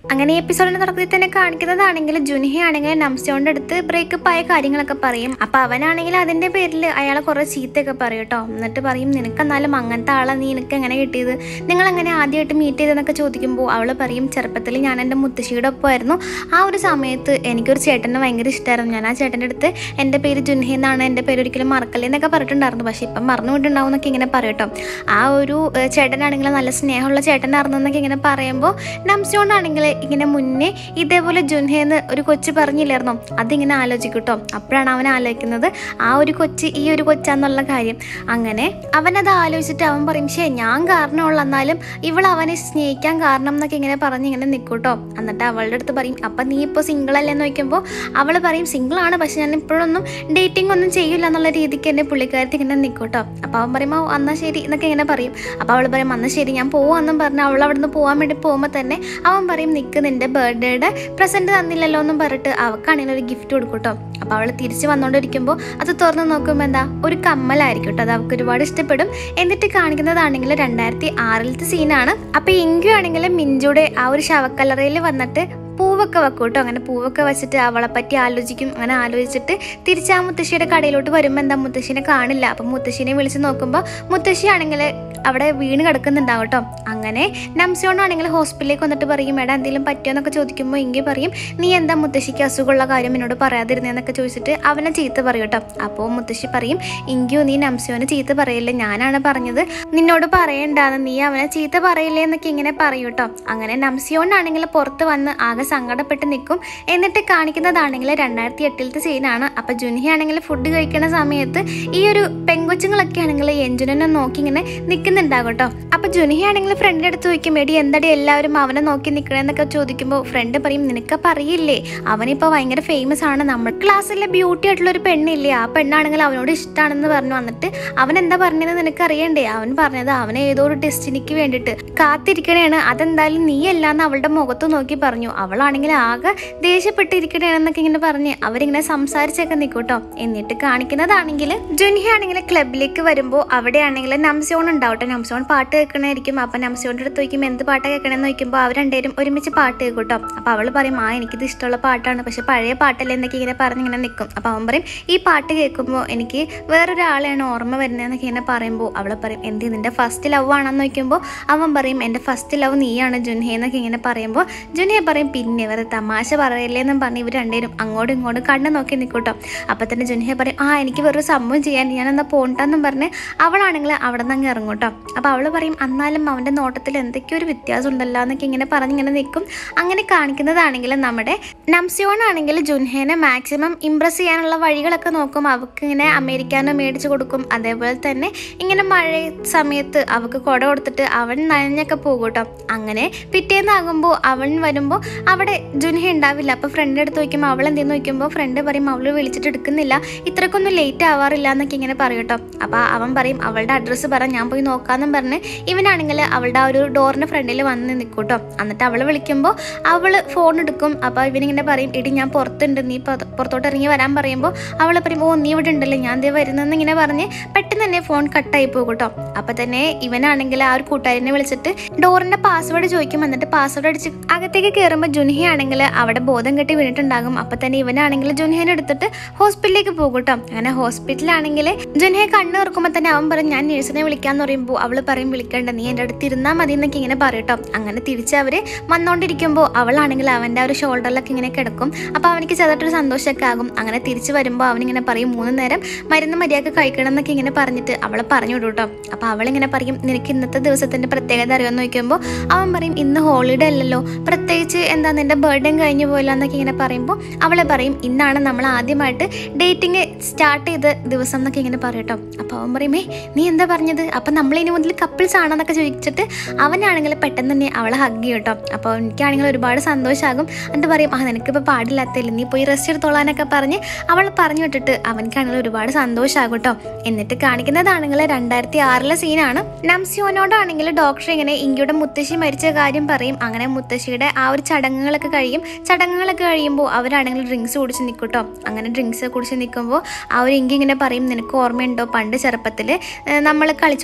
അങ്ങനെ എപ്പിസോഡിന്റെ തുടക്കത്തിൽ തന്നെ കാണിക്കുന്നതാണെങ്കിൽ ജുൻഹി ആണെങ്കിൽ നംസോന്റെ അടുത്ത് ബ്രേക്കപ്പ് ആയ കാര്യങ്ങളൊക്കെ പറയും അപ്പൊ അവനാണെങ്കിൽ അതിന്റെ പേരിൽ അയാളെ കുറെ ചീത്തയൊക്കെ പറയും കേട്ടോ എന്നിട്ട് പറയും നിനക്ക് എന്നാലും അങ്ങനത്തെ ആളെ നീ നിനക്ക് എങ്ങനെ കിട്ടിയത് നിങ്ങൾ എങ്ങനെ ആദ്യമായിട്ട് മീറ്റ് ചെയ്തെന്നൊക്കെ ചോദിക്കുമ്പോൾ അവൾ പറയും ചെറുപ്പത്തിൽ ഞാൻ എൻ്റെ മുത്തശ്ശിയുടെ ഒപ്പമായിരുന്നു ആ ഒരു സമയത്ത് എനിക്കൊരു ചേട്ടനെ ഭയങ്കര ഇഷ്ടമായിരുന്നു ഞാൻ ആ ചേട്ടൻ്റെ അടുത്ത് എൻ്റെ പേര് ജുൻഹി എന്നാണ് എൻ്റെ പേര് ഒരിക്കലും മറക്കല്ലേ എന്നൊക്കെ പറഞ്ഞിട്ടുണ്ടായിരുന്നു പക്ഷേ ഇപ്പം മറന്നു വിട്ടുണ്ടാവും എന്നൊക്കെ ഇങ്ങനെ പറയും കേട്ടോ ആ ഒരു ഏഹ്, ചേട്ടനാണെങ്കിൽ നല്ല സ്നേഹമുള്ള ചേട്ടനായിരുന്നു എന്നൊക്കെ ഇങ്ങനെ പറയുമ്പോൾ നംസോണ്ടാണെങ്കിൽ ഇങ്ങനെ മുന്നേ ഇതേപോലെ ജുൻഹേന്ന് ഒരു കൊച്ചു പറഞ്ഞില്ലായിരുന്നോ അതിങ്ങനെ ആലോചിക്കും കേട്ടോ അപ്പോഴാണ് അവൻ ആലോചിക്കുന്നത് ആ ഒരു കൊച്ച് ഈ ഒരു കൊച്ചാന്നുള്ള കാര്യം അങ്ങനെ അവനത് ആലോചിച്ചിട്ട് അവൻ പറയും ശേ ഞാൻ കാരണമുള്ള എന്നാലും ഇവൾ അവനെ സ്നേഹിക്കാൻ കാരണം എന്നൊക്കെ ഇങ്ങനെ പറഞ്ഞ് ഇങ്ങനെ നിൽക്കും കേട്ടോ എന്നിട്ട് അവളുടെ അടുത്ത് പറയും അപ്പം നീ ഇപ്പോൾ സിംഗിൾ അല്ലേന്ന് ചോദിക്കുമ്പോൾ അവൾ പറയും സിംഗിൾ ആണ് പക്ഷെ ഞാൻ ഇപ്പോഴൊന്നും ഡേറ്റിംഗ് ഒന്നും ചെയ്യില്ല എന്നുള്ള രീതിക്ക് എന്നെ പുള്ളിക്കാരത്തി ഇങ്ങനെ നിൽക്കും കേട്ടോ അപ്പോൾ അവൻ പറയുമ്പോൾ എന്നാൽ ശരി എന്നൊക്കെ ഇങ്ങനെ പറയും അപ്പോൾ അവൾ പറയും അന്ന് ശരി ഞാൻ പോവാന്നും പറഞ്ഞ് അവൾ അവിടെ നിന്ന് പോകാൻ വേണ്ടി പോകുമ്പോൾ തന്നെ അവൻ പറയും നിൽക്ക് നിന്റെ ബർത്ത്ഡേയുടെ പ്രസൻറ്റ് തന്നില്ലല്ലോ എന്നും പറഞ്ഞിട്ട് അവൾക്കാണെങ്കിൽ ഒരു ഗിഫ്റ്റ് കൊടുക്കും കേട്ടോ അപ്പോൾ അവൾ തിരിച്ച് വന്നുകൊണ്ടിരിക്കുമ്പോൾ അത് തുറന്ന് നോക്കുമ്പോൾ എന്താ ഒരു കമ്മലായിരിക്കും കേട്ടോ അത് അവൾക്ക് ഒരുപാട് ഇഷ്ടപ്പെടും എന്നിട്ട് കാണിക്കുന്നതാണെങ്കിൽ രണ്ടായിരത്തി ആറിലത്തെ സീനാണ് അപ്പോൾ ഇങ്കു ആണെങ്കിൽ മിഞ്ചുടെ ആ ഒരു ശവക്കല്ലറയിൽ വന്നിട്ട് പൂവൊക്കെ വെക്കും കേട്ടോ അങ്ങനെ പൂവൊക്കെ വെച്ചിട്ട് അവളെ പറ്റി ആലോചിക്കും അങ്ങനെ ആലോചിച്ചിട്ട് തിരിച്ച് ആ മുത്തശ്ശിയുടെ കടയിലോട്ട് വരുമ്പോൾ എന്താ മുത്തശ്ശിനെ കാണില്ല അപ്പം മുത്തശ്ശിനെ വിളിച്ച് നോക്കുമ്പോൾ മുത്തശ്ശി ആണെങ്കിൽ അവിടെ വീണ് കിടക്കുന്നുണ്ടാവും കേട്ടോ അങ്ങനെ നംസോണാണെങ്കിൽ ഹോസ്പിറ്റലിലേക്ക് വന്നിട്ട് പറയും എടാ എന്തെങ്കിലും പറ്റിയോ എന്നൊക്കെ ചോദിക്കുമ്പോൾ ഇങ്ങനെ പറയും നീ എന്താ മുത്തശ്ശിക്ക് അസുഖമുള്ള കാര്യം എന്നോട് പറയാതിരുന്നതെന്നൊക്കെ ചോദിച്ചിട്ട് അവനെ ചീത്ത പറയും കേട്ടോ അപ്പോൾ മുത്തശ്ശി പറയും ഇങ്കു നീ നംസോനെ ചീത്ത പറയില്ലേ ഞാനാണ് പറഞ്ഞത് നിന്നോട് പറയണ്ടാന്ന് നീ അവനെ ചീത്ത പറയില്ലേ എന്നൊക്കെ ഇങ്ങനെ പറയും കേട്ടോ അങ്ങനെ നംസിയോണാണെങ്കിൽ പുറത്ത് വന്ന് ആകെ സങ്കടപ്പെട്ട് നിൽക്കും എന്നിട്ട് കാണിക്കുന്നതാണെങ്കിൽ രണ്ടായിരത്തി എട്ടിലത്തെ സീനാണ് അപ്പം ജുൻഹി ആണെങ്കിൽ ഫുഡ് കഴിക്കുന്ന സമയത്ത് ഈ ഒരു പെങ്കൊച്ചുങ്ങളൊക്കെ ആണെങ്കിൽ എഞ്ചിനെ നോക്കി ഇങ്ങനെ നിൽക്കുന്നുണ്ടാകും കേട്ടോ അപ്പം ജുൻഹി ആണെങ്കിൽ ഫ്രണ്ടിൻ്റെ അടുത്ത് ചോദിക്കും എടി എന്തടി എല്ലാവരും അവനെ നോക്കി നിൽക്കണമെന്നൊക്കെ ചോദിക്കുമ്പോൾ ഫ്രണ്ട് പറയും നിനക്കപ്പം അറിയില്ലേ അവനിപ്പോൾ ഭയങ്കര ഫേമസ് ആണ് നമ്മുടെ ക്ലാസ്സിലെ ബ്യൂട്ടി ആയിട്ടുള്ള ഒരു പെണ്ണില്ലേ ആ പെണ്ണാണെങ്കിൽ അവനോട് ഇഷ്ടമാണെന്ന് പറഞ്ഞു വന്നിട്ട് അവൻ എന്താ പറഞ്ഞത് നിനക്ക് അറിയണ്ടേ അവൻ പറഞ്ഞത് അവനെ ഏതോ ഒരു ഡെസ്റ്റിനിക്ക് വേണ്ടിയിട്ട് കാത്തിരിക്കണേണ് അതെന്തായാലും നീയല്ലാന്ന് അവളുടെ മുഖത്ത് നോക്കി പറഞ്ഞു അവളാണെങ്കിൽ ആകെ ദേഷ്യപ്പെട്ടിരിക്കണേണെന്നൊക്കെ ഇങ്ങനെ പറഞ്ഞ് അവരിങ്ങനെ സംസാരിച്ചൊക്കെ നിൽക്കൂട്ടോ എന്നിട്ട് കാണിക്കുന്നതാണെങ്കിൽ ജുൻഹി ആണെങ്കിൽ ക്ലബിലേക്ക് വരുമ്പോൾ അവിടെയാണെങ്കിൽ നംസോൺ ഉണ്ടാവട്ടെ നംസോൺ പാട്ട് കേൾക്കണായിരിക്കും അപ്പം നംസോണിൻ്റെ അടുത്ത് ചോദിക്കുമ്പോൾ എന്ത് പാട്ടാണ് കേൾക്കണമെന്ന് ചോദിക്കുമ്പോൾ അവർ രണ്ടുപേരും ഒരുമിച്ച് പാട്ട് കേൾക്കൂട്ടോ അപ്പോൾ അവൾ പറയും ആ എനിക്കിത് ഇഷ്ടമുള്ള പാട്ടാണ് പക്ഷെ പഴയ പാട്ടല്ലേ എന്നൊക്കെ ഇങ്ങനെ പറഞ്ഞ് ഇങ്ങനെ നിൽക്കും അപ്പോൾ അവൻ പറയും ഈ പാട്ട് കേൾക്കുമ്പോൾ എനിക്ക് വേറൊരാളെയാണ് ഓർമ്മ വരുന്നതെന്നൊക്കെ ഇങ്ങനെ പറയുമ്പോൾ അവൾ പറയും എന്ത് നിന്റെ ഫസ്റ്റ് ലവ് ആണെന്ന് ചോദിക്കുമ്പോൾ അവൻ പറയും എൻ്റെ ഫസ്റ്റ് ലവ് നീയാണ് ജുൻഹെ എന്നൊക്കെ ഇങ്ങനെ പറയുമ്പോൾ ജുൻഹെ പറയും പിന്നെ ഇവർ തമാശ പറയല്ലേ എന്നും പറഞ്ഞ് ഇവർ രണ്ടുപേരും അങ്ങോട്ടും ഇങ്ങോട്ടും കണ്ണു നോക്കി നിൽക്കൂട്ടോ അപ്പോൾ തന്നെ ജുൻഹെ പറയും ആ എനിക്ക് വേറൊരു സംഭവം ചെയ്യാൻ ഞാനെന്നാ പോണ്ടെന്നും പറഞ്ഞ് അവളാണെങ്കിൽ അവിടെ നിന്ന് അങ്ങ് ഇറങ്ങും കേട്ടോ അപ്പോൾ അവൾ പറയും എന്നാലും അവൻ്റെ നോട്ടത്തിൽ എന്തൊക്കെയോ ഒരു വ്യത്യാസം ഉണ്ടല്ലോ എന്നൊക്കെ ഇങ്ങനെ പറഞ്ഞിങ്ങനെ നിൽക്കും അങ്ങനെ കാണിക്കുന്നതാണെങ്കിൽ നമ്മുടെ നംസിയോൺ ആണെങ്കിൽ ജുൻഹേനെ മാക്സിമം ഇമ്പ്രസ് ചെയ്യാനുള്ള വഴികളൊക്കെ നോക്കും അവൾക്ക് ഇങ്ങനെ അമേരിക്കാനോ മേടിച്ച് കൊടുക്കും അതേപോലെ തന്നെ ഇങ്ങനെ മഴ സമയത്ത് അവൾക്ക് കുട കൊടുത്തിട്ട് അവൻ നനഞ്ഞൊക്കെ പോകും കേട്ടോ അങ്ങനെ പിറ്റേന്നാകുമ്പോൾ അവൻ വരുമ്പോൾ അവിടെ ജുൻഹ ഉണ്ടാവില്ല അപ്പോൾ ഫ്രണ്ട് അടുത്ത് നോക്കുമ്പോൾ അവൾ എന്തെന്ന് നോക്കുമ്പോൾ ഫ്രണ്ട് പറയും അവൾ വിളിച്ചിട്ട് എടുക്കുന്നില്ല ഇത്രക്കൊന്നും ലേറ്റ് ആവാറില്ല എന്നൊക്കെ ഇങ്ങനെ പറയും കേട്ടോ അപ്പോൾ അവൻ പറയും അവളുടെ അഡ്രസ്സ് പറ ഞാൻ പോയി നോക്കാമെന്നും പറഞ്ഞ് ഇവനാണെങ്കിൽ അവളുടെ ആ ഒരു ഡോറിൻ്റെ ഫ്രണ്ടിൽ വന്ന് നിൽക്കും കേട്ടോ എന്നിട്ട് അവൾ വിളിക്കുമ്പോൾ അവൾ ഫോൺ എടുക്കും അപ്പോൾ ഇവനിങ്ങനെ പറയും എടി ഞാൻ പുറത്തുണ്ട് നീ പുറ- പുറത്തോട്ട് ഇറങ്ങി വരാൻ പറയുമ്പോൾ അവൾ പറയും ഓ നീ ഇവിടെ ഉണ്ടല്ലോ ഞാൻ ദേ വരുന്നെന്ന് ഇങ്ങനെ പറഞ്ഞ് പെട്ടെന്ന് തന്നെ ഫോൺ കട്ടായി പോകും കേട്ടോ അപ്പോൾ തന്നെ ഇവനാണെങ്കിൽ ആ ഒരു കൂട്ടുകാരനെ വിളിച്ചിട്ട് ഡോറിൻ്റെ പാസ്വേഡ് ചോദിക്കും എന്നിട്ട് പാസ്വേഡ് അടിച്ച് അകത്തേക്ക് കയറുമ്പോൾ ജുൻഹി ആണെങ്കിൽ അവിടെ ബോധം കെട്ടി വീണിട്ടുണ്ടാകും അപ്പോൾ തന്നെ ഇവനാണെങ്കിൽ ജുൻഹേനെ എടുത്തിട്ട് ഹോസ്പിറ്റലിലേക്ക് പോകും കേട്ടോ അങ്ങനെ ഹോസ്പിറ്റലാണെങ്കിൽ ജുൻഹെ കണ്ണ് തുറക്കുമ്പോൾ തന്നെ അവൻ പറയും ഞാൻ നേഴ്സിനെ വിളിക്കാന്ന് പറയുമ്പോൾ അവൾ പറയും വിളിക്കണ്ട നീ എൻ്റെ അടുത്ത് ഇരുന്നാൽ മതി എന്നൊക്കെ ഇങ്ങനെ പറയും കേട്ടോ അങ്ങനെ തിരിച്ച് അവർ വന്നുകൊണ്ടിരിക്കുമ്പോൾ അവളാണെങ്കിൽ അവൻ്റെ ആ ഒരു ഷോൾഡറിലൊക്കെ ഇങ്ങനെ കിടക്കും അപ്പോൾ അവനിക്ക് ചെറുതായിട്ടൊരു സന്തോഷമൊക്കെ ആകും അങ്ങനെ തിരിച്ച് വരുമ്പോൾ അവനിങ്ങനെ പറയും മൂന്ന് നേരം മരുന്ന് മര്യാദ കഴിക്കണം എന്നൊക്കെ ഇങ്ങനെ പറഞ്ഞിട്ട് അവളെ പറഞ്ഞു വിടും കേട്ടോ അപ്പോൾ അവളിങ്ങനെ പറയും നിനക്ക് ഇന്നത്തെ ദിവസത്തിൻ്റെ പ്രത്യേകത അറിയുമെന്ന് ചോദിക്കുമ്പോൾ അവൻ പറയും ഇന്ന് ഹോളിഡേ അല്ലല്ലോ പ്രത്യേകിച്ച് എന്താ നിൻ്റെ ബർത്ത്ഡേ കഴിഞ്ഞു പോയില്ല എന്നൊക്കെ ഇങ്ങനെ പറയുമ്പോൾ അവളെ പറയും ഇന്നാണ് നമ്മൾ ആദ്യമായിട്ട് ഡേറ്റിംഗ് സ്റ്റാർട്ട് ചെയ്ത ദിവസം എന്നൊക്കെ ഇങ്ങനെ പറയും കേട്ടോ അപ്പോൾ അവൻ പറയും ഏ നീ എന്താ പറഞ്ഞത് അപ്പം നമ്മൾ ഇനി മുതൽ കപ്പിൾസ് ആണെന്നൊക്കെ ചോദിച്ചിട്ട് അവനാണെങ്കിൽ പെട്ടെന്ന് തന്നെ അവളെ ഹഗ് ചെയ്യും കേട്ടോ അപ്പോൾ എനിക്കാണെങ്കിൽ ഒരുപാട് സന്തോഷമാകും എന്നിട്ട് പറയും ആ നിനക്കിപ്പോൾ പാടില്ലാത്തല്ലേ നീ പോയി റെസ്റ്റ് എടുത്തോളാനൊക്കെ പറഞ്ഞ് അവൾ പറഞ്ഞു വിട്ടിട്ട് അവനക്കാണെങ്കിൽ ഒരുപാട് സന്തോഷമാകും കേട്ടോ എന്നിട്ട് കാണിക്കുന്നതാണെങ്കിൽ രണ്ടായിരത്തി ആറിലെ സീനാണ് നംസിയോനോടാണെങ്കിൽ ഡോക്ടർ ഇങ്ങനെ ഇങ്കിയുടെ മുത്തശ്ശി മരിച്ച കാര്യം പറയും അങ്ങനെ മുത്തശ്ശിയുടെ ആ ഒരു ചടങ്ങുകളൊക്കെ കഴിയും ചടങ്ങുകളൊക്കെ കഴിയുമ്പോൾ അവരാണെങ്കിൽ ഡ്രിങ്ക്സ് കുടിച്ച് നിൽക്കും കേട്ടോ അങ്ങനെ ഡ്രിങ്ക്സ് കുടിച്ച് നിൽക്കുമ്പോൾ ആ ഒരു ഇങ്കി ഇങ്ങനെ പറയും നിനക്ക് ഓർമ്മയുണ്ടോ പണ്ട് ചെറുപ്പത്തിൽ നമ്മൾ കളിച്ചുകൊണ്ടിരുന്നപ്പോൾ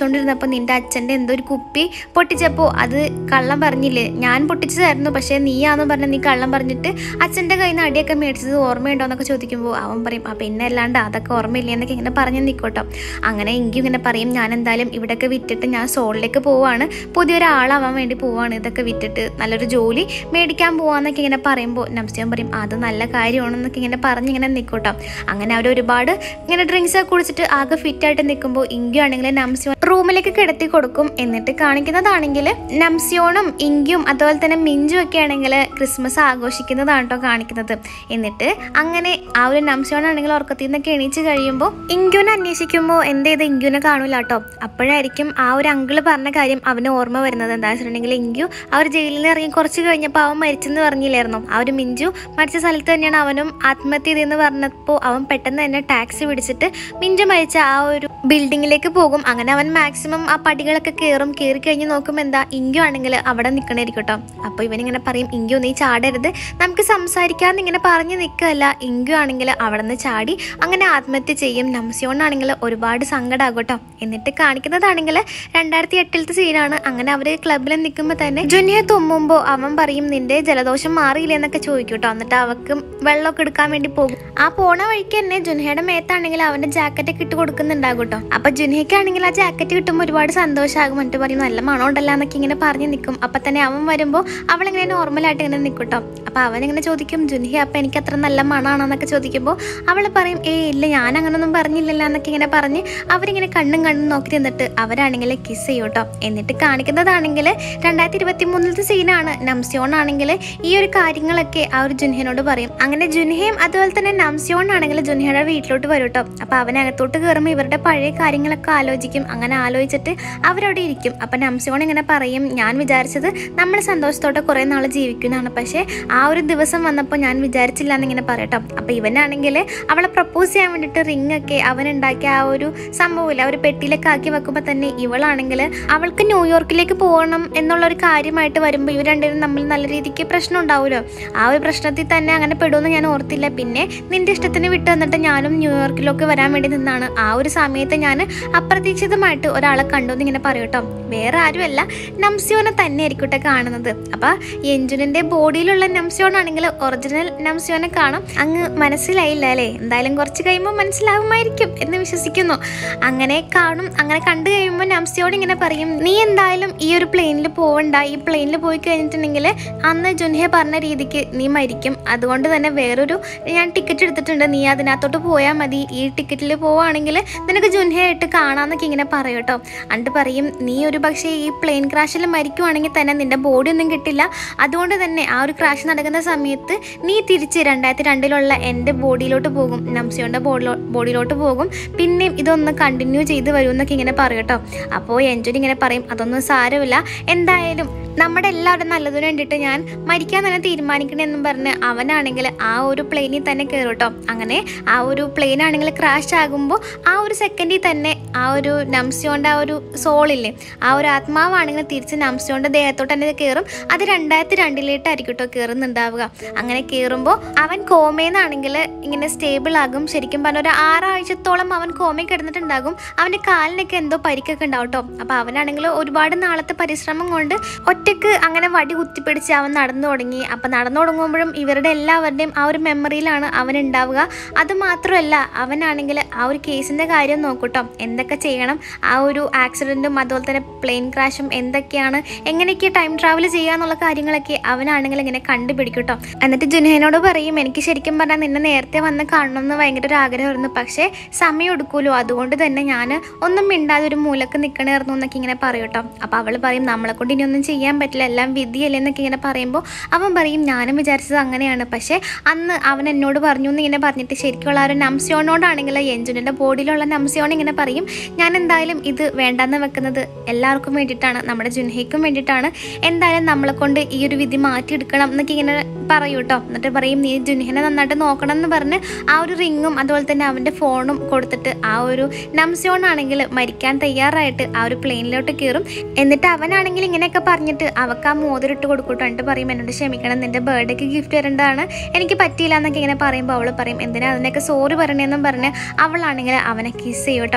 വന്നപ്പോൾ നിന്റെ അച്ഛൻ്റെ എന്തോ ഒരു കുപ്പി പൊട്ടിച്ചപ്പോൾ അത് കള്ളം പറഞ്ഞില്ലേ ഞാൻ പൊട്ടിച്ചതായിരുന്നു പക്ഷേ നീയാന്ന് പറഞ്ഞ് നീ കള്ളം പറഞ്ഞിട്ട് അച്ഛൻ്റെ കയ്യിൽ നിന്ന് അടിയൊക്കെ മേടിച്ചത് ഓർമ്മയുണ്ടോ എന്നൊക്കെ ചോദിക്കുമ്പോൾ അവൻ പറയും ആ പിന്നെ അല്ലാണ്ട് അതൊക്കെ ഓർമ്മയില്ല എന്നൊക്കെ ഇങ്ങനെ പറഞ്ഞ് നിൽക്കോട്ടോ അങ്ങനെ എങ്കിലും ഇങ്ങനെ പറയും ഞാൻ എന്തായാലും ഇവിടെയൊക്കെ വിറ്റിട്ട് ഞാൻ സോളിലേക്ക് പോവാണ് പുതിയൊരാളാവാൻ വേണ്ടി പോവാണ് ഇതൊക്കെ വിറ്റിട്ട് നല്ലൊരു ജോലി മേടിക്കാൻ പോവാന്നൊക്കെ ഇങ്ങനെ പറയുമ്പോൾ നംസ്യം പറയും അത് നല്ല കാര്യമാണെന്നൊക്കെ ഇങ്ങനെ പറഞ്ഞ് ഇങ്ങനെ നിൽക്കോട്ടോ അങ്ങനെ അവർ ഒരുപാട് ഇങ്ങനെ ഡ്രിങ്ക്സ് ഒക്കെ കുടിച്ചിട്ട് ആകെ ഫിറ്റായിട്ട് നിൽക്കുമ്പോൾ ഇങ്കു ആണെങ്കിൽ നംസ്യോൺ റൂമിലേക്ക് കിടത്തി കൊടുക്കും എന്നിട്ട് കാണിക്കുന്നതാണെങ്കിൽ നംസ്യോണും ഇങ്കും അതുപോലെ തന്നെ മിഞ്ചും ഒക്കെ ആണെങ്കിൽ ക്രിസ്മസ് ആഘോഷിക്കുന്നതാണ് കേട്ടോ കാണിക്കുന്നത് എന്നിട്ട് അങ്ങനെ ആ ഒരു നംസ്യോൺ ആണെങ്കിൽ ഉറക്കത്തിൽ നിന്നൊക്കെ എണീച്ച് കഴിയുമ്പോൾ ഇങ്കുവിനെ അന്വേഷിക്കുമ്പോൾ എന്ത് ചെയ്ത് ഇങ്കുവിനെ കാണൂല കേട്ടോ അപ്പോഴായിരിക്കും ആ ഒരു അങ്കിള് പറഞ്ഞ കാര്യം അവന് ഓർമ്മ വരുന്നത് എന്താ വെച്ചിട്ടുണ്ടെങ്കിൽ ഇങ്കു ആ ഒരു ജയിലിൽ നിന്ന് ഇറങ്ങി കുറച്ച് കഴിഞ്ഞപ്പോൾ അവൻ മരിച്ചെന്ന് പറഞ്ഞില്ലായിരുന്നു ആ ഒരു മിഞ്ചു മരിച്ച സ്ഥലത്ത് തന്നെയാണ് അവനും ആത്മഹത്യ ചെയ്തെന്ന് പറഞ്ഞപ്പോൾ അവൻ പെട്ടെന്ന് തന്നെ ടാക്സി പിടിച്ചിട്ട് മിഞ്ചു മരിച്ച ആ ഒരു ബിൽഡിങ്ങിലേക്ക് പോകും അങ്ങനെ അവൻ മാക്സിമം ആ പടികളൊക്കെ കയറും കയറി കഴിഞ്ഞ് നോക്കുമ്പോൾ എന്താ ഇങ്കു ആണെങ്കിൽ അവിടെ നിൽക്കണായിരിക്കും കേട്ടോ അപ്പോൾ ഇവനിങ്ങനെ പറയും ഇങ്കു നീ ചാടരുത് നമുക്ക് സംസാരിക്കാമെന്ന് ഇങ്ങനെ പറഞ്ഞ് നിൽക്കുകയല്ല ഇങ്കു ആണെങ്കിൽ അവിടെ നിന്ന് ചാടി അങ്ങനെ ആത്മഹത്യ ചെയ്യും നംസിയോണാണെങ്കിൽ ഒരുപാട് സങ്കടമാകും കേട്ടോ എന്നിട്ട് കാണിക്കുന്നതാണെങ്കിൽ രണ്ടായിരത്തി എട്ടിലത്തെ സീനാണ് അങ്ങനെ അവർ ക്ലബിൽ നിൽക്കുമ്പോൾ തന്നെ ജുനിയെ തുമ്മുമ്പോൾ അവൻ പറയും നിന്റെ ജലദോഷം മാറിയില്ല എന്നൊക്കെ ചോദിക്കും കേട്ടോ എന്നിട്ട് അവക്ക് വെള്ളമൊക്കെ എടുക്കാൻ വേണ്ടി പോകും ആ പോണ വഴിക്ക് തന്നെ ജുനഹയുടെ മേത്താണെങ്കിൽ അവന്റെ ജാക്കറ്റ് ഒക്കെ ഇട്ട് കൊടുക്കുന്നുണ്ടാകും കേട്ടോ അപ്പൊ ജുനഹയ്ക്കാണെങ്കിൽ ആ ജാക്കറ്റ് കിട്ടുമ്പോൾ ഒരുപാട് സന്തോഷമാകും എന്നിട്ട് പറയും നല്ല മണം ഉണ്ടല്ലോ എന്നൊക്കെ ഇങ്ങനെ പറഞ്ഞു നിൽക്കും അപ്പൊ തന്നെ അവൻ വരുമ്പോൾ അവളിങ്ങനെ നോർമലായിട്ട് ഇങ്ങനെ നിൽക്കും കേട്ടോ അപ്പൊ അവൻ ഇങ്ങനെ ചോദിക്കും ജുനഹി അപ്പൊ എനിക്ക് അത്ര നല്ല മണമാണെന്നൊക്കെ ചോദിക്കുമ്പോൾ അവൾ പറയും ഏ ഇല്ല ഞാൻ അങ്ങനൊന്നും പറഞ്ഞില്ലല്ലോ എന്നൊക്കെ ഇങ്ങനെ പറഞ്ഞ് അവരിങ്ങനെ കണ്ണും കണ്ണും നോക്കി നിന്നിട്ട് അവരാണെങ്കിൽ കിസ് ചെയ്യും കേട്ടോ എന്നിട്ട് കാണിക്കുന്നതാണെങ്കിൽ രണ്ടായിരത്തി ഇരുപത്തി മൂന്നിലത്തെ സീനാണ് നംസ്യോൺ ആണെങ്കിൽ ഈ ഒരു കാര്യങ്ങളൊക്കെ ആ ഒരു ജുൻഹനോട് പറയും അങ്ങനെ ജുൻഹയും അതുപോലെ തന്നെ നംസ്യോൺ ആണെങ്കിൽ ജുൻഹയുടെ വീട്ടിലോട്ട് വരും കേട്ടോ അപ്പൊ അവനകത്തോട്ട് കയറുമ്പോൾ ഇവരുടെ പഴയ കാര്യങ്ങളൊക്കെ ആലോചിക്കും അങ്ങനെ ആലോചിച്ചിട്ട് അവരവിടെ ഇരിക്കും അപ്പൊ നംസ്യോൺ ഇങ്ങനെ പറയും ഞാൻ വിചാരിച്ചത് നമ്മൾ സന്തോഷത്തോടെ കുറെ നാൾ ജീവിക്കുന്നതാണ് പക്ഷേ ആ ഒരു ദിവസം വന്നപ്പോൾ ഞാൻ വിചാരിച്ചില്ല എന്നിങ്ങനെ പറയട്ടോ അപ്പൊ ഇവനാണെങ്കിൽ അവളെ പ്രപ്പോസ് ചെയ്യാൻ വേണ്ടിയിട്ട് റിംഗ് ഒക്കെ അവൻ ഉണ്ടാക്കിയ ആ ഒരു സംഭവമില്ല ആ ഒരു പെട്ടിയിലൊക്കെ ആക്കി വെക്കുമ്പോൾ തന്നെ ഇവളാണെങ്കിൽ അവൾക്ക് ന്യൂയോർക്കിലേക്ക് പോകണം എന്നുള്ള ഒരു കാര്യമായിട്ട് വരുമ്പോൾ ഇവർ രണ്ടുപേരും തമ്മിൽ നല്ല രീതിക്ക് പ്രശ്നം ഉണ്ടാവുമല്ലോ ആ ഒരു പ്രശ്നത്തിൽ തന്നെ അങ്ങനെ പെടുമെന്ന് ഞാൻ ഓർത്തില്ല പിന്നെ നിന്റെ ഇഷ്ടത്തിന് വിട്ടു തന്നിട്ട് ഞാനും ന്യൂയോർക്കിലേക്ക് വരാൻ വേണ്ടി നിന്നാണ് ആ ഒരു സമയത്ത് ഞാൻ അപ്രതീക്ഷിതമായിട്ട് ഒരാളെ കണ്ടു എന്ന് ഇങ്ങനെ പറയും കേട്ടോ വേറെ ആരുമല്ല നംസ്യോനെ തന്നെ ആയിരിക്കട്ടെ കാണുന്നത് അപ്പൊ എഞ്ചുനിന്റെ ബോഡിയിലുള്ള നംസ്യോൺ ആണെങ്കിൽ ഒറിജിനൽ നംസ്യോനെ കാണാം അങ്ങ് മനസ്സിലായില്ല അല്ലേ എന്തായാലും കുറച്ച് കഴിയുമ്പോൾ മനസ്സിലാവുമായിരിക്കും എന്ന് വിശ്വസിക്കുന്നു അങ്ങനെ കാണും അങ്ങനെ കണ്ടു കഴിയുമ്പോൾ നംസ്യോട് ഇങ്ങനെ പറയും നീ എന്തായാലും ഈ ഒരു പ്ലെയിനിൽ പോവണ്ട ഈ പ്ലെയിനിൽ പോയി കഴിഞ്ഞിട്ടുണ്ടെങ്കിൽ അന്ന് ജുൻഹെ പറഞ്ഞ രീതിക്ക് നീ മരിക്കും അതുകൊണ്ട് തന്നെ വേറൊരു ഞാൻ ടിക്കറ്റ് എടുത്തിട്ടുണ്ട് നീ അതിനകത്തോട്ട് പോയാൽ മതി ഈ ടിക്കറ്റിൽ പോവുകയാണെങ്കിൽ നിനക്ക് ജുൻഹയായിട്ട് കാണാമെന്നൊക്കെ ഇങ്ങനെ പറയും കേട്ടോ അണ്ട് പറയും നീ ഒരു പക്ഷേ ഈ പ്ലെയിൻ ക്രാഷിൽ മരിക്കുവാണെങ്കിൽ തന്നെ നിന്റെ ബോഡി ഒന്നും കിട്ടില്ല അതുകൊണ്ട് തന്നെ ആ ഒരു ക്രാഷ് നടക്കുന്ന സമയത്ത് നീ തിരിച്ച് രണ്ടായിരത്തി രണ്ടിലുള്ള എൻ്റെ ബോഡിയിലോട്ട് പോകും നംസിയോൻ്റെ ബോഡിലോ ബോഡിയിലോട്ട് പോകും പിന്നെയും ഇതൊന്ന് കണ്ടിന്യൂ ചെയ്ത് വരും എന്നൊക്കെ ഇങ്ങനെ പറയും കേട്ടോ അപ്പോൾ എൻജോയ് ഇങ്ങനെ പറയും അതൊന്നും സാരമില്ല എന്തായാലും നമ്മുടെ എല്ലാവരുടെ നല്ലതിന് വേണ്ടിയിട്ട് ഞാൻ മരിക്കാൻ തന്നെ തീരുമാനിക്കണമെന്നും പറഞ്ഞ് അവനാണെങ്കിൽ ആ ഒരു പ്ലെയിനിൽ തന്നെ കയറും കേട്ടോ അങ്ങനെ ആ ഒരു പ്ലെയിൻ ആണെങ്കിൽ ക്രാഷ് ആകുമ്പോൾ ആ ഒരു സെക്കൻഡിൽ തന്നെ ആ ഒരു നംസിയോൻ്റെ ആ ഒരു സോളില്ലേ ആ ഒരു ആത്മാവാണെങ്കിൽ തിരിച്ച് നംസിയോൻ്റെ ദേഹത്തോട്ട് തന്നെ കയറും അത് രണ്ടായിരത്തി രണ്ടിലേട്ടായിരിക്കും കേട്ടോ കയറുന്നുണ്ടാവുക അങ്ങനെ കയറുമ്പോൾ അവൻ കോമേന്നാണെങ്കിൽ ഇങ്ങനെ സ്റ്റേബിൾ ആകും ശരിക്കും പറഞ്ഞ ഒരു ആറാഴ്ചത്തോളം അവൻ കോമയിൽ കിടന്നിട്ടുണ്ടാകും അവൻ്റെ കാലിനൊക്കെ എന്തോ പരിക്കൊക്കെ ഉണ്ടാവും കേട്ടോ അപ്പോൾ അവനാണെങ്കിൽ ഒരുപാട് നാളത്തെ പരിശ്രമം കൊണ്ട് ഒറ്റയ്ക്ക് അങ്ങനെ വടി കുത്തിപ്പിടിച്ച് അവൻ നടന്നു തുടങ്ങി അപ്പം നടന്നു തുടങ്ങുമ്പോഴും ഇവരുടെ എല്ലാവരുടെയും ആ ഒരു മെമ്മറിയിലാണ് അവൻ ഉണ്ടാവുക അത് മാത്രമല്ല അവനാണെങ്കിൽ ആ ഒരു കേസിൻ്റെ കാര്യം നോക്കൂട്ടോ എന്തൊക്കെ ചെയ്യണം ആ ഒരു ആക്സിഡൻറ്റും അതുപോലെ തന്നെ പ്ലെയിൻ ക്രാഷും എന്തൊക്കെയാണ് എങ്ങനെയൊക്കെ ടൈം ട്രാവൽ ചെയ്യുക എന്നുള്ള കാര്യങ്ങളൊക്കെ അവനാണെങ്കിൽ ഇങ്ങനെ കണ്ടുപിടിക്കും കേട്ടോ എന്നിട്ട് ജുനേനോട് പറയും എനിക്ക് ശരിക്കും പറഞ്ഞാൽ നിന്നെ നേരത്തെ വന്ന് കാണണമെന്ന് ഭയങ്കര ഒരു ആഗ്രഹമായിരുന്നു പക്ഷേ സമയം എടുക്കുമല്ലോ അതുകൊണ്ട് തന്നെ ഞാൻ ഒന്നും മിണ്ടാതെ ഒരു മൂലക്ക് നിൽക്കണമായിരുന്നു എന്നൊക്കെ ഇങ്ങനെ പറയും കേട്ടോ അപ്പോൾ അവൾ പറയും നമ്മളെ കൊണ്ട് ഇനി ഒന്നും ചെയ്യാൻ പറ്റില്ല എല്ലാം വിധിയല്ലേ എന്നൊക്കെ ഇങ്ങനെ പറയുമ്പോൾ അവൻ പറയും ഞാനും വിചാരിച്ചത് അങ്ങനെയാണ് പക്ഷേ അന്ന് അവൻ എന്നോട് പറഞ്ഞു എന്ന് ഇങ്ങനെ പറഞ്ഞിട്ട് ശരിക്കുള്ള ആ ഒരു നംസിയോണോടാണെങ്കിൽ എഞ്ചിനിൻ്റെ ബോഡിയിലുള്ള നംസിയോൺ ഇങ്ങനെ പറയും ഞാൻ എന്തായാലും ഇത് വേണ്ടെന്ന് വെക്കുന്നത് എല്ലാവർക്കും വേണ്ടിയിട്ടാണ് നമ്മുടെ ജുൻഹയ്ക്കും വേണ്ടിയിട്ടാണ് എന്തായാലും നമ്മളെ കൊണ്ട് ഈ ഒരു വിധി മാറ്റിയെടുക്കണം എന്നൊക്കെ ഇങ്ങനെ പറയൂ കേട്ടോ എന്നിട്ട് പറയും നീ ജുൻഹിനെ നന്നായിട്ട് നോക്കണം എന്ന് പറഞ്ഞ് ആ ഒരു റിങ്ങും അതുപോലെ തന്നെ അവൻ്റെ ഫോണും കൊടുത്തിട്ട് ആ ഒരു നംസിയോൺ ആണെങ്കിൽ മരിക്കാൻ തയ്യാറായിട്ട് ആ ഒരു പ്ലെയിനിലോട്ട് കയറും എന്നിട്ട് അവനാണെങ്കിൽ ഇങ്ങനെയൊക്കെ പറഞ്ഞിട്ട് അവൾക്ക് ആ മോതിരിട്ട് കൊടുക്കൂട്ടോ എന്നിട്ട് പറയും എന്നോട് ക്ഷമിക്കണം നിന്റെ ബർത്ത്ഡേക്ക് ഗിഫ്റ്റ് വരേണ്ടതാണ് എനിക്ക് പറ്റിയില്ല എന്നൊക്കെ ഇങ്ങനെ പറയുമ്പോൾ അവൾ പറയും എന്തിനാ അതിനൊക്കെ സോറി പറയണേന്നും പറഞ്ഞ് അവളാണെങ്കിൽ അവനെ കിസ് ചെയ്യും കേട്ടോ അങ്ങനെ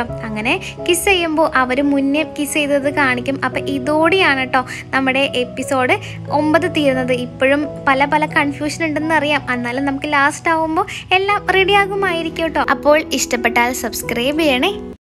അങ്ങനെ കിസ് ചെയ്യുമ്പോൾ അവർ മുന്നേ കിസ് ചെയ്തത് കാണിക്കും അപ്പം ഇതോടെയാണ് കേട്ടോ നമ്മുടെ എപ്പിസോഡ് ഒമ്പത് തീരുന്നത് ഇപ്പോഴും പല പല കൺഫ്യൂഷൻ ഉണ്ടെന്ന് അറിയാം എന്നാലും നമുക്ക് ലാസ്റ്റ് ആവുമ്പോൾ എല്ലാം റെഡി ആകുമായിരിക്കും കേട്ടോ അപ്പോൾ ഇഷ്ടപ്പെട്ടാൽ സബ്സ്ക്രൈബ് ചെയ്യണേ